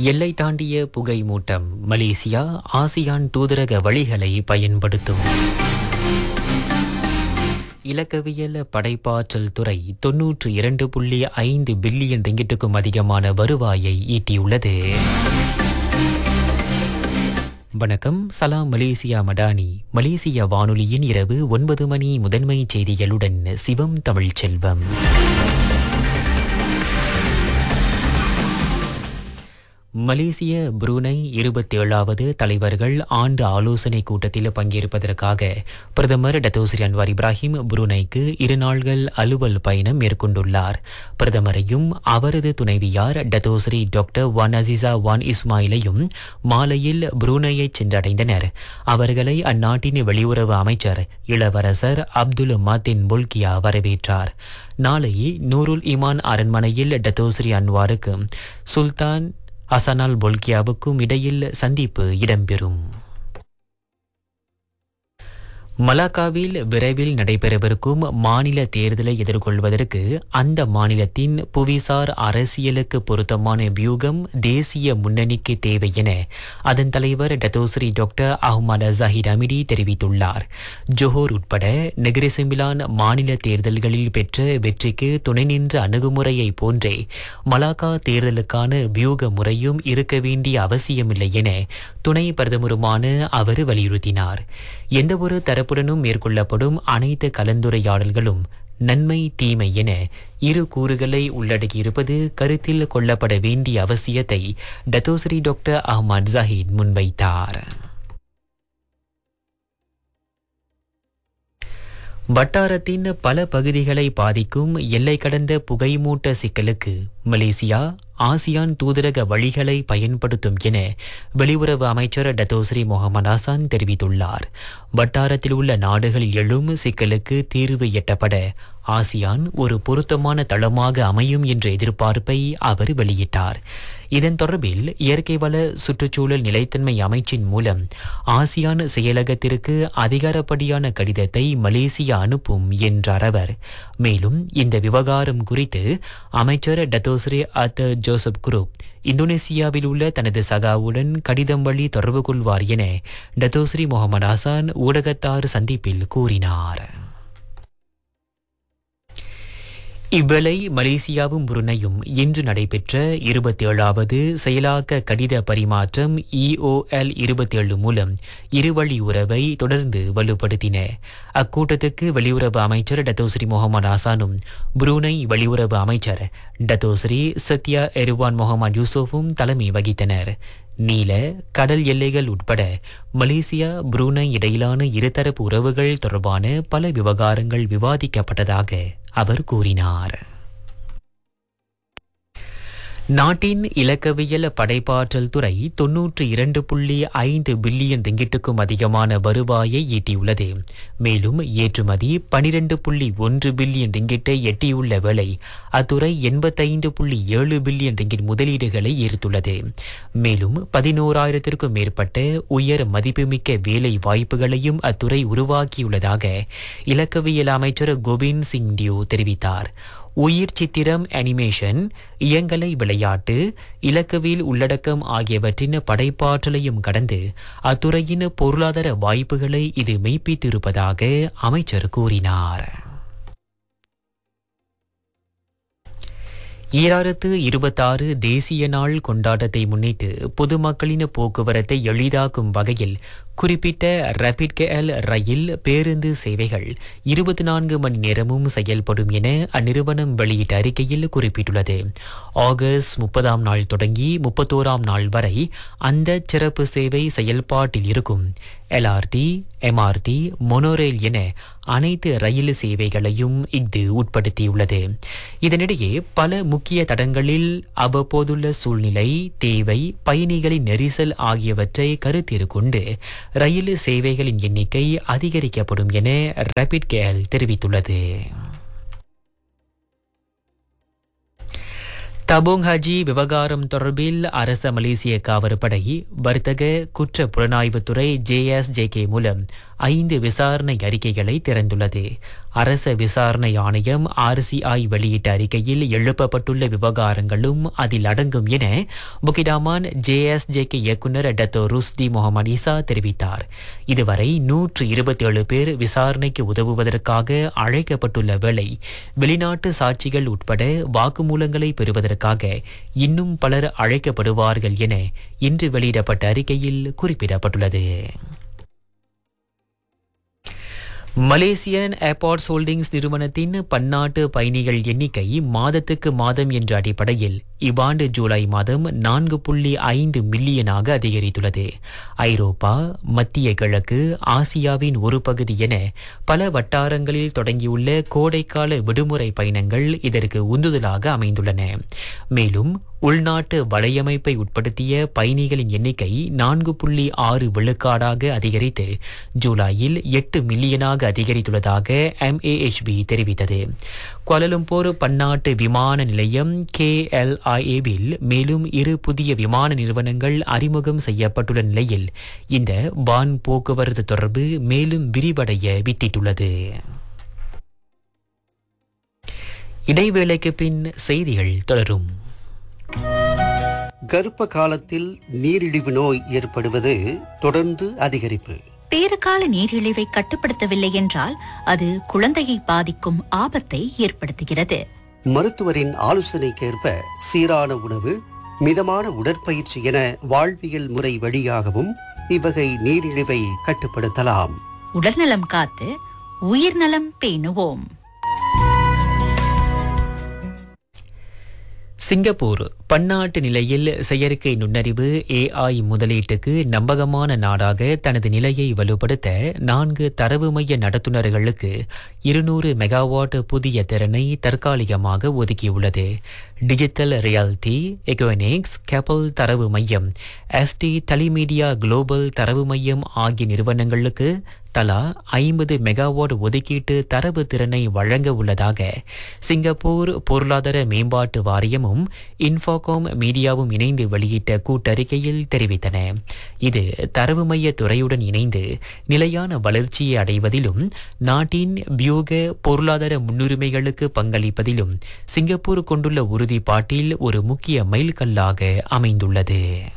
எல்லை தாண்டிய புகை மூட்டம் மலேசியா ஆசியான் தூதரக வழிகளை பயன்படுத்தும் இலக்கவியல் படைப்பாற்றல் துறை தொன்னூற்று இரண்டு புள்ளி ஐந்து பில்லியன் ரிங்கிட்டுக்கும் அதிகமான வருவாயை ஈட்டியுள்ளது வணக்கம் சலாம் மலேசியா மடானி மலேசிய வானொலியின் இரவு ஒன்பது மணி முதன்மை செய்திகளுடன் சிவம் தமிழ் செல்வம் மலேசிய புரூனை இருபத்தி ஏழாவது தலைவர்கள் ஆண்டு ஆலோசனை கூட்டத்தில் பங்கேற்பதற்காக பிரதமர் டத்தோஸ்ரீ அன்வார் இப்ராஹிம் புரூனைக்கு இரு நாள்கள் அலுவல் பயணம் மேற்கொண்டுள்ளார் பிரதமரையும் அவரது துணைவியார் Dato Sri doctor Wan Azizah Wan இஸ்மாயிலையும் மாலையில் புரூனையை சென்றடைந்தனர் அவர்களை அந்நாட்டின் வெளியுறவு அமைச்சர் இளவரசர் அப்துல் மாத்தின் புல்கியா வரவேற்றார் நாளை நூருல் இமான் அரண்மனையில் டத்தோஸ்ரீ அன்வாருக்கு சுல்தான் ஹசனால் பொல்கியாவுக்கும் இடையில் சந்திப்பு இடம்பெறும் மலாக்காவில் விரைவில் நடைபெறவிருக்கும் மாநில தேர்தலை எதிர்கொள்வதற்கு அந்த மாநிலத்தின் புவிசார் அரசியலுக்கு பொருத்தமான வியூகம் தேசிய முன்னணிக்கு தேவை என அதன் தலைவர் Dato Sri doctor Ahmad Zahid Hamidi தெரிவித்துள்ளார் ஜோஹோர் உட்பட நெகிரிசிமிலான் மாநில தேர்தல்களில் பெற்ற வெற்றிக்கு துணை நின்ற அணுகுமுறையை போன்றே மலாக்கா தேர்தலுக்கான வியூக முறையும் இருக்க வேண்டிய அவசியமில்லை என துணை பிரதமருமான அவர் வலியுறுத்தினார் எந்தவொரு தரப்புடனும் மேற்கொள்ளப்படும் அனைத்து கலந்துரையாடல்களும் நன்மை தீமை என இரு கூறுகளை உள்ளடக்கியிருப்பது கருத்தில் கொள்ளப்பட வேண்டிய அவசியத்தை டத்தோஸ்ரீ டாக்டர் அஹ்மத் ஜஹீத் முன்வைத்தார் வட்டாரத்தின் பல பகுதிகளை பாதிக்கும் எல்லை கடந்த புகைமூட்ட சிக்கலுக்கு மலேசியா ஆசியான் தூதரக வழிகளை பயன்படுத்தும் என வெளியுறவு அமைச்சர் டத்தோஸ்ரீ முகமது ஹசான் தெரிவித்துள்ளார் வட்டாரத்தில் உள்ள நாடுகளில் எழும் சிக்கலுக்கு தீர்வு எட்டப்பட ஆசியான் ஒரு பொருத்தமான தளமாக அமையும் என்ற எதிர்பார்ப்பை அவர் வெளியிட்டார் இதன் தொடர்பில் இயற்கை வள சுற்றுச்சூழல் நிலைத்தன்மை அமைச்சின் மூலம் ஆசியான் செயலகத்திற்கு அதிகாரப்படியான கடிதத்தை மலேசியா அனுப்பும் என்றார் அவர் மேலும் இந்த விவகாரம் குறித்து அமைச்சர் டத்தோஸ்ரே அத் ஜோசப் குரூப் இந்தோனேசியாவில் உள்ள தனது சகாவுடன் கடிதம் வழி தொடர்பு கொள்வார் என டத்தோஸ்ரீ முகமது ஹசான் ஊடகத்தார் சந்திப்பில் கூறினார் இவ்வேளை மலேசியாவும் புருனையும் இன்று நடைபெற்ற இருபத்தி ஏழாவது செயலாக்க கடித பரிமாற்றம் இஓஎல் இருபத்தி ஏழு மூலம் இருவழி உறவை தொடர்ந்து வலுப்படுத்தின அக்கூட்டத்துக்கு வெளியுறவு அமைச்சர் டத்தோஸ்ரீ முகமது ஹசானும் புரூனை வெளியுறவு அமைச்சர் டத்தோஸ்ரீ சத்யா எருவான் முகமது யூசுஃபும் தலைமை வகித்தனர் நீல கடல் எல்லைகள் உட்பட மலேசியா புரூனை இடையிலான இருதரப்பு உறவுகள் தொடர்பான பல விவகாரங்கள் விவாதிக்கப்பட்டதாக அவர் கூறினார் நாட்டின் இலக்கவியல் படைப்பாற்றல் துறை தொன்னூற்று இரண்டு புள்ளி ஐந்து பில்லியன் ரிங்கிட்டுக்கும் அதிகமான வருவாயை ஈட்டியுள்ளது மேலும் ஏற்றுமதி பனிரெண்டு புள்ளி ஒன்று பில்லியன் ரிங்கிட்டை எட்டியுள்ள வேளை அத்துறை எண்பத்தைந்து புள்ளி ஏழு பில்லியன் ரிங்கிட் முதலீடுகளை ஈர்த்துள்ளது மேலும் பதினோராயிரத்திற்கும் மேற்பட்ட உயர் மதிப்புமிக்க வேலை வாய்ப்புகளையும் அத்துறை உருவாக்கியுள்ளதாக இலக்கவியல் அமைச்சர் கோபிந்த் சிங் டியூ தெரிவித்தார் உயிர் சித்திரம் அனிமேஷன் இயங்கலை விளையாட்டு இலக்கவியல் உள்ளடக்கம் ஆகியவற்றின் படைப்பாற்றலையும் கடந்து அத்துறையின் பொருளாதார வாய்ப்புகளை இது மெய்ப்பித்திருப்பதாக அமைச்சர் கூறினார் ஈராயிரத்து இருபத்தாறு தேசிய நாள் கொண்டாட்டத்தை முன்னிட்டு பொதுமக்களின் போக்குவரத்தை எளிதாக்கும் வகையில் குறிப்பிட்ட ரபிட் கேஎல் ரயில் பேருந்து சேவைகள் இருபத்தி நான்கு மணி நேரமும் செயல்படும் என அந்நிறுவனம் வெளியிட்ட அறிக்கையில் குறிப்பிட்டுள்ளது ஆகஸ்ட் முப்பதாம் நாள் தொடங்கி முப்பத்தோராம் நாள் வரை அந்த சிறப்பு சேவை செயல்பாட்டில் இருக்கும் எல்ஆர்டி எம்ஆர்டி மொனோரயில் என அனைத்து ரயில் சேவைகளையும் இது உட்படுத்தியுள்ளது இதனிடையே பல முக்கிய தடங்களில் அவ்வப்போதுள்ள சூழ்நிலை தேவை பயணிகளின் நெரிசல் ஆகியவற்றை கருத்தில் கொண்டு ரயில் சேவைகளின் எண்ணிக்கை அதிகரிக்கப்படும் என ரபிட் கேல் தெரிவித்துள்ளது தபோங் ஹஜி விவகாரம் தொடர்பில் அரச மலேசிய காவற்படை வர்த்தக குற்ற புலனாய்வுத்துறை ஜேஎஸ்ஜேகே மூலம் ஐந்து விசாரணை அறிக்கைகளை திறந்துள்ளது அரச விசாரணை ஆணையம் ஆர்சிஐ வெளியிட்ட அறிக்கையில் எழுப்பப்பட்டுள்ள விவகாரங்களும் அதில் அடங்கும் என புகிடாமான் ஜேஎஸ்ஜேகே இயக்குநர் டத்தோ ருஸ்டி முகமது இசா தெரிவித்தார் இதுவரை நூற்று இருபத்தி ஏழு பேர் விசாரணைக்கு உதவுவதற்காக அழைக்கப்பட்டுள்ள வேளை வெளிநாட்டு சாட்சிகள் உட்பட வாக்குமூலங்களை பெறுவதற்காக இன்னும் பலர் அழைக்கப்படுவார்கள் என இன்று வெளியிடப்பட்ட அறிக்கையில் குறிப்பிடப்பட்டுள்ளது மலேசியன் ஏர்போர்ட்ஸ் ஹோல்டிங்ஸ் நிறுவனத்தின் பன்னாட்டு பயணிகள் எண்ணிக்கை மாதத்துக்கு மாதம் என்ற அடிப்படையில் இவ்வாண்டு ஜூலை மாதம் நான்கு புள்ளி ஐந்து மில்லியனாக அதிகரித்துள்ளது ஐரோப்பா மத்திய கிழக்கு ஆசியாவின் ஒரு பகுதி என பல வட்டாரங்களில் தொடங்கியுள்ள கோடைக்கால விடுமுறை பயணங்கள் இதற்கு உந்துதலாக அமைந்துள்ளன மேலும் உள்நாட்டு வலையமைப்பை உட்படுத்திய பயணிகளின் எண்ணிக்கை நான்கு புள்ளி ஆறு விழுக்காடாக அதிகரித்து ஜூலையில் எட்டு மில்லியனாக அதிகரித்துள்ளதாக எம்ஏஎச்பி தெரிவித்தது குவாலலும்பூர் பன்னாட்டு விமான நிலையம் கேஎல்ஐஏவில் மேலும் இரு புதிய விமான நிறுவனங்கள் அறிமுகம் செய்யப்பட்டுள்ள நிலையில் இந்த வான் போக்குவரத்து தொடர்பு மேலும் விரிவடைய வித்திட்டுள்ளது இடைவேளைக்கு பின் செய்திகள் தொடரும் கர்ப்ப காலத்தில் நீரிழிவு நோய் ஏற்படுவது தொடர்ந்து அதிகரிப்பு பேறுகால நீரிழிவை கட்டுப்படுத்தவில்லை என்றால் அது குழந்தையை பாதிக்கும் ஆபத்தை ஏற்படுத்துகிறது மருத்துவரின் ஆலோசனைக்கேற்ப சீரான உணவு மிதமான உடற்பயிற்சி என வாழ்வியல் முறை வழியாகவும் இவ்வகை நீரிழிவை கட்டுப்படுத்தலாம் உடல்நலம் காத்து உயிர்நலம் பேணுவோம் சிங்கப்பூர் பன்னாட்டு நிலையில் செயற்கை நுண்ணறிவு ஏஐ முதலீட்டுக்கு நம்பகமான நாடாக தனது நிலையை வலுப்படுத்த நான்கு தரவு மைய நடத்துனர்களுக்கு இருநூறு மெகாவாட் புதிய திறனை தற்காலிகமாக ஒதுக்கியுள்ளது டிஜிட்டல் ரியாலிட்டி எகோனிக்ஸ் கேப்பல் தரவு மையம் எஸ்டி டெலிமீடியா குளோபல் தரவு மையம் ஆகிய நிறுவனங்களுக்கு தலா ஐம்பது மெகாவாட் ஒதுக்கீட்டு தரவு திறனை வழங்க உள்ளதாக சிங்கப்பூர் பொருளாதார மேம்பாட்டு வாரியமும் இன்ஃபாகாம் மீடியாவும் இணைந்து வெளியிட்ட கூட்டறிக்கையில் தெரிவித்தன இது தரவு மைய துறையுடன் இணைந்து நிலையான வளர்ச்சியை அடைவதிலும் நாட்டின் வியூக பொருளாதார முன்னுரிமைகளுக்கு பங்களிப்பதிலும் சிங்கப்பூர் கொண்டுள்ள உறுதிப்பாட்டில் ஒரு முக்கிய மைல்கல்லாக அமைந்துள்ளது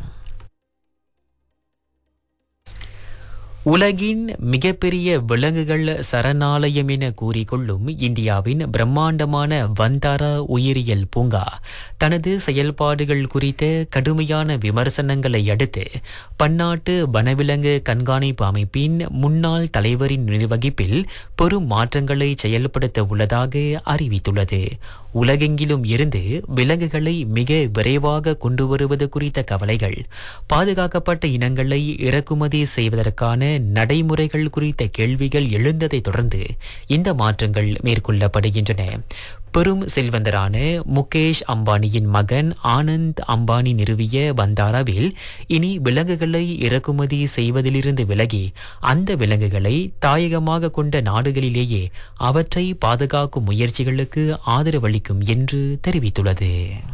உலகின் மிகப்பெரிய விலங்குகள் சரணாலயம் என கூறிக்கொள்ளும் இந்தியாவின் பிரம்மாண்டமான வந்தாரா உயிரியல் பூங்கா தனது செயல்பாடுகள் குறித்த கடுமையான விமர்சனங்களை அடுத்து பன்னாட்டு வனவிலங்கு கண்காணிப்பு அமைப்பின் முன்னாள் தலைவரின் நிர்வகிப்பில் பெரும் மாற்றங்களை செயல்படுத்த உள்ளதாக அறிவித்துள்ளது உலகெங்கிலும் இருந்து விலங்குகளை மிக விரைவாக கொண்டு வருவது குறித்த கவலைகள் பாதுகாக்கப்பட்ட இனங்களை இறக்குமதி செய்வதற்கான நடைமுறைகள் குறித்த கேள்விகள் எழுந்ததை தொடர்ந்து இந்த மாற்றங்கள் மேற்கொள்ளப்படுகின்றன பெரும் செல்வந்தரான முகேஷ் அம்பானியின் மகன் ஆனந்த் அம்பானி நிறுவிய பந்தாராவில் இனி விலங்குகளை இறக்குமதி செய்வதிலிருந்து விலகி அந்த விலங்குகளை தாயகமாக கொண்ட நாடுகளிலேயே அவற்றை பாதுகாக்கும் முயற்சிகளுக்கு ஆதரவளிக்கும் என்று தெரிவித்துள்ளது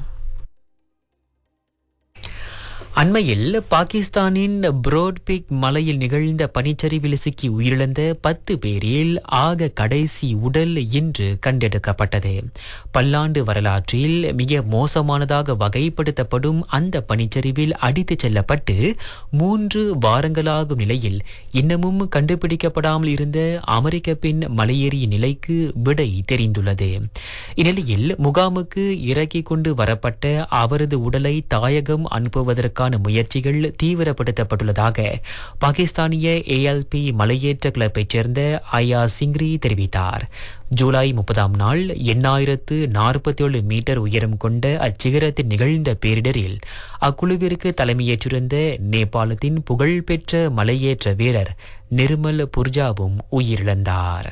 அண்மையில் பாகிஸ்தானின் புரோட்பிக் மலையில் நிகழ்ந்த பனிச்சரிவில் சிக்கி உயிரிழந்த பத்து பேரில் ஆக கடைசி உடல் இன்று கண்டெடுக்கப்பட்டது பல்லாண்டு வரலாற்றில் மிக மோசமானதாக வகைப்படுத்தப்படும் அந்த பனிச்சரிவில் அடித்துச் செல்லப்பட்டு மூன்று வாரங்களாகும் நிலையில் இன்னமும் கண்டுபிடிக்கப்படாமல் இருந்த அமெரிக்க பெண் மலையேறிய நிலைக்கு விடை தெரிந்துள்ளது இந்நிலையில் முகாமுக்கு இறக்கிக் கொண்டு வரப்பட்ட அவரது உடலை தாயகம் அனுப்புவதற்கான முயற்சிகள் தீவிரப்படுத்தப்பட்டுள்ளதாக பாகிஸ்தானிய ஏஎல்பி மலையேற்ற கிளப்பைச் சேர்ந்த ஐயா சிங்ரி தெரிவித்தார் ஜூலை முப்பதாம் நாள் எண்ணாயிரத்து நாற்பத்தி ஏழு மீட்டர் உயரம் கொண்ட அச்சிகரத்தில் நிகழ்ந்த பேரிடரில் அக்குழுவிற்கு தலைமையேற்றிருந்த நேபாளத்தின் புகழ்பெற்ற மலையேற்ற வீரர் நிர்மல் புர்ஜாவும் உயிரிழந்தார்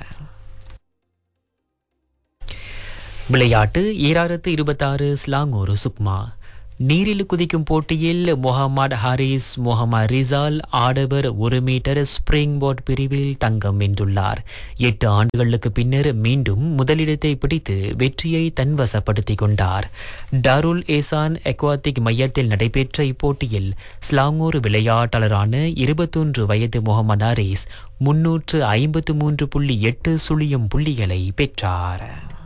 விளையாட்டு ஈராயிரத்து இருபத்தாறு ஸ்லாங்கூர் சுக்மா நீரில் குதிக்கும் போட்டியில் முகமது ஹாரிஸ் முகமது ரிசால் ஆடவர் ஒரு மீட்டர் ஸ்பிரிங் போர்ட் பிரிவில் தங்கம் வென்றுள்ளார் எட்டு ஆண்டுகளுக்கு பின்னர் மீண்டும் முதலிடத்தை பிடித்து வெற்றியை தன்வசப்படுத்திக் கொண்டார் டாருல் ஏசான் எக்வாத்திக் மையத்தில் நடைபெற்ற இப்போட்டியில் ஸ்லாங்கூர் விளையாட்டாளரான இருபத்தொன்று வயது முகமது ஹாரிஸ் முன்னூற்று ஐம்பத்து மூன்று புள்ளி எட்டு சுழியம் புள்ளிகளை பெற்றார்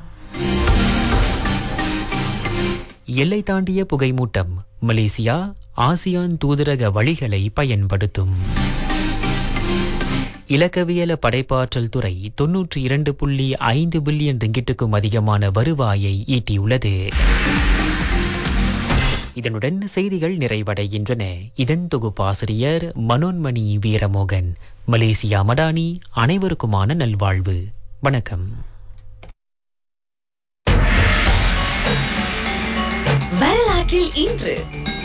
எல்லை தாண்டிய புகைமூட்டம் மலேசியா ஆசியான் தூதரக வழிகளை பயன்படுத்தும் இலக்கவியல படைப்பாற்றல் துறை தொன்னூற்றி இரண்டு புள்ளி ஐந்து பில்லியன் ரிங்கிட்டுக்கும் அதிகமான வருவாயை ஈட்டியுள்ளது இதனுடன் செய்திகள் நிறைவடைகின்றன இதன் தொகுப்பாசிரியர் மனோன்மணி வீரமோகன் மலேசியா மடானி அனைவருக்குமான நல்வாழ்வு வணக்கம் வரலாற்றில் இன்று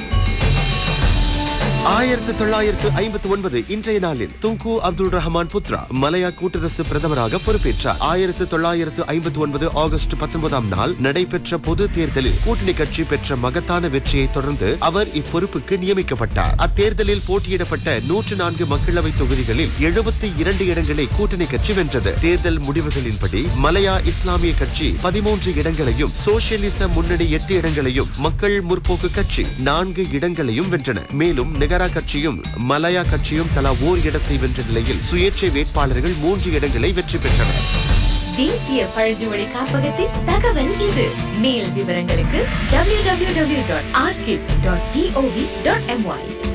ஆயிரத்து தொள்ளாயிரத்து ஐம்பத்தி ஒன்பது இன்றைய நாளில் துங்கு அப்துல் ரஹ்மான் புத்ரா மலையா கூட்டரசு பிரதமராக பொறுப்பேற்றார் ஆயிரத்து தொள்ளாயிரத்து ஐம்பத்தி ஒன்பது ஆகஸ்ட் பத்தொன்பதாம் நாள் நடைபெற்ற பொது தேர்தலில் கூட்டணி கட்சி பெற்ற மகத்தான வெற்றியை தொடர்ந்து அவர் இப்பொறுப்புக்கு நியமிக்கப்பட்டார் அத்தேர்தலில் போட்டியிடப்பட்ட நூற்று நான்கு மக்களவை தொகுதிகளில் எழுபத்தி இரண்டு இடங்களை கூட்டணி கட்சி வென்றது தேர்தல் முடிவுகளின்படி மலையா இஸ்லாமிய கட்சி பதிமூன்று இடங்களையும் சோசியலிச முன்னணி எட்டு இடங்களையும் மக்கள் முற்போக்கு கட்சி நான்கு இடங்களையும் வென்றன மேலும் நிகரா கட்சியும் மலையா கட்சியும் தலா ஓர் இடத்தை வென்ற நிலையில் சுயேட்சை வேட்பாளர்கள் மூன்று இடங்களை வெற்றி பெற்றனர் தேசிய பழங்குமொழி காப்பகத்தின் தகவல் இது மேல் விவரங்களுக்கு www.archive.gov.my